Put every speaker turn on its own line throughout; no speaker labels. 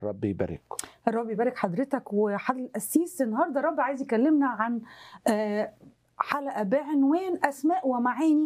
ربي يبارككم
الرب يبارك حضرتك وحضر القسيس النهارده الرب عايز يكلمنا عن آه، حلقه بعنوان اسماء ومعاني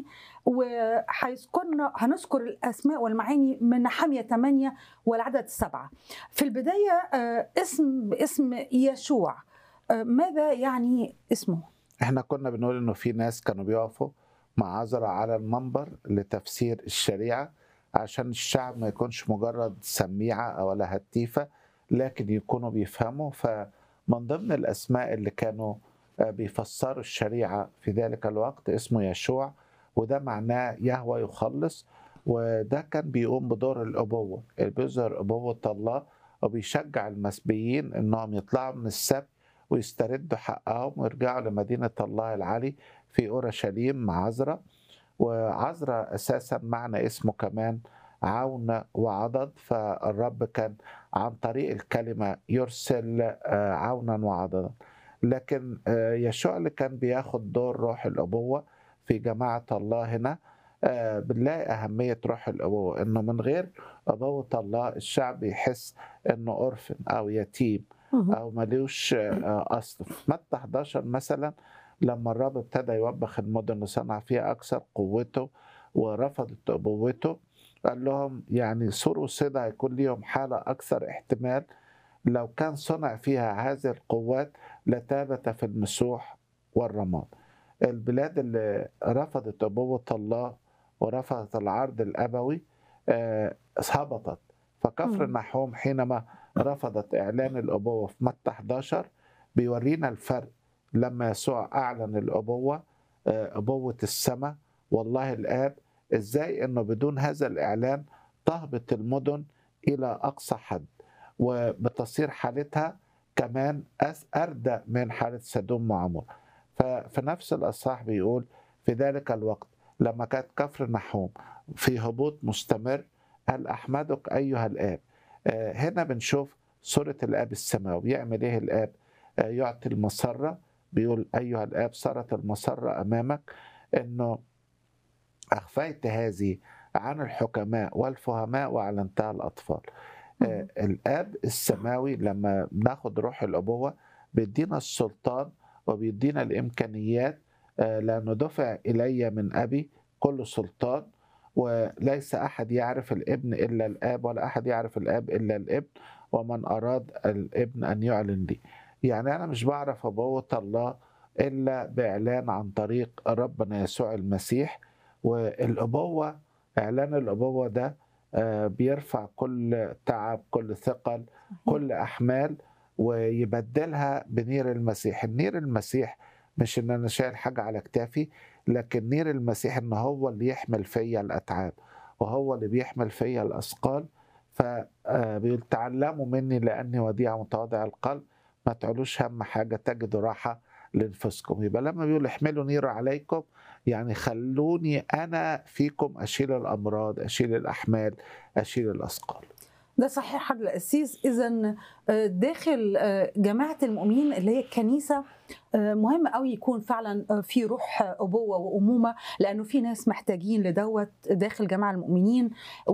وهيذكرنا هنذكر الاسماء والمعاني من نحمية 8 والعدد السبعه. في البدايه آه، اسم باسم يشوع آه، ماذا يعني اسمه؟
احنا كنا بنقول انه في ناس كانوا بيقفوا مع عذرا على المنبر لتفسير الشريعه عشان الشعب ما يكونش مجرد سميعه او ولا هتيفه لكن يكونوا بيفهموا فمن ضمن الاسماء اللي كانوا آه، بيفسروا الشريعه في ذلك الوقت اسمه يشوع وده معناه يهوى يخلص وده كان بيقوم بدور الابوه اللي بيظهر ابوه الله وبيشجع المسبيين انهم يطلعوا من السبت ويستردوا حقهم ويرجعوا لمدينه الله العلي في اورشليم مع عذرا وعذرا اساسا معنى اسمه كمان عون وعضد فالرب كان عن طريق الكلمه يرسل آه، عونا وعضدا لكن آه، يشوع اللي كان بياخد دور روح الابوه في جماعه الله هنا آه، بنلاقي اهميه روح الابوه انه من غير ابوه الله الشعب يحس انه اورفن او يتيم او ملوش آه، اصل في متى 11 مثلا لما الرب ابتدى يوبخ المدن وصنع فيها اكثر قوته ورفضت ابوته قال لهم يعني سور وصيدا هيكون ليهم حاله اكثر احتمال لو كان صنع فيها هذه القوات لتابت في المسوح والرماد البلاد اللي رفضت ابوه الله ورفضت العرض الابوي آه، هبطت فكفر
مم.
نحوم حينما رفضت اعلان الابوه في متى 11 بيورينا الفرق لما يسوع اعلن الابوه آه، ابوه السماء والله الاب ازاي انه بدون هذا الاعلان تهبط المدن الى اقصى حد وبتصير حالتها كمان أس- اردى من حاله سدوم وعمور ففي نفس الاصحاح بيقول في ذلك الوقت لما كانت كفر نحوم في هبوط مستمر قال احمدك ايها الاب آه، هنا بنشوف صوره الاب السماوي يعمل ايه الاب آه، يعطي المسره بيقول ايها الاب صارت المسره امامك انه اخفيت هذه عن الحكماء والفهماء واعلنتها الاطفال آه، الاب السماوي لما بناخد روح الابوه بيدينا السلطان وبيدينا الامكانيات آه، لانه دفع الي من ابي كل سلطان وليس احد يعرف الابن الا الاب ولا احد يعرف الاب الا الابن ومن اراد الابن ان يعلن لي يعني انا مش بعرف ابوه الله الا باعلان عن طريق ربنا يسوع المسيح والابوه اعلان الابوه ده آه، بيرفع كل تعب كل ثقل كل احمال ويبدلها بنير المسيح النير المسيح مش ان انا شايل حاجه على كتافي لكن نير المسيح ان هو اللي يحمل فيا الاتعاب وهو اللي بيحمل فيا الاثقال فبيقول تعلموا مني لاني وديع متواضع القلب ما تعلوش هم حاجه تجدوا راحه لانفسكم يبقى لما بيقول احملوا نير عليكم يعني خلوني انا فيكم اشيل الامراض اشيل الاحمال اشيل الاثقال
ده صحيح حضر القسيس اذا آه، داخل آه، جماعه المؤمنين اللي هي الكنيسه آه، مهم قوي يكون فعلا آه، في روح آه، ابوه وامومه لانه في ناس محتاجين لدوت داخل جماعه المؤمنين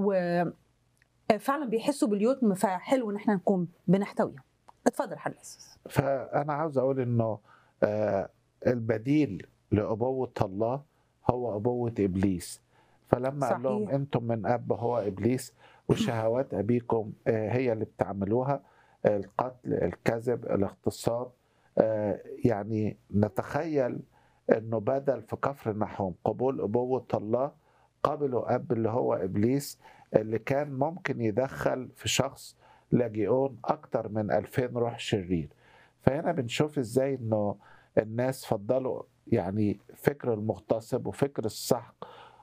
وفعلا بيحسوا باليتم فحلو ان احنا نكون بنحتويهم اتفضل حضر القسيس
فانا عاوز اقول انه آه، البديل لابوه الله هو ابوه ابليس فلما قال لهم
صحيح.
انتم من اب هو ابليس وشهوات ابيكم آه، هي اللي بتعملوها آه، القتل الكذب الاغتصاب آه، يعني نتخيل انه بدل في كفر نحوم قبول ابوه الله قبلوا اب اللي هو ابليس اللي كان ممكن يدخل في شخص لاجئون اكتر من 2000 روح شرير فهنا بنشوف ازاي انه الناس فضلوا يعني فكر المغتصب وفكر السحق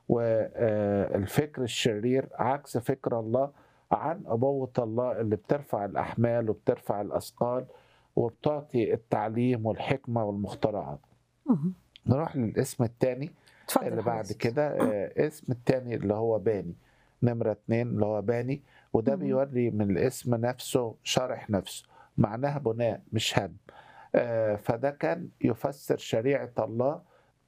والفكر الشرير عكس فكر الله عن أبوة الله اللي بترفع الأحمال وبترفع الأثقال وبتعطي التعليم والحكمة والمخترعات
مهم.
نروح للاسم الثاني
اتفضل
اللي
حضر
بعد
القسيس.
كده آه، اسم التاني اللي هو باني نمرة اتنين اللي هو باني وده
مم.
بيوري من الاسم نفسه شرح نفسه معناها بناء مش هدم آه، فده كان يفسر شريعة الله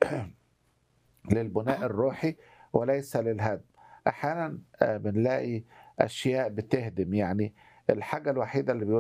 للبناء الروحي وليس للهدم احيانا آه، بنلاقي اشياء بتهدم يعني الحاجه الوحيده اللي بيقول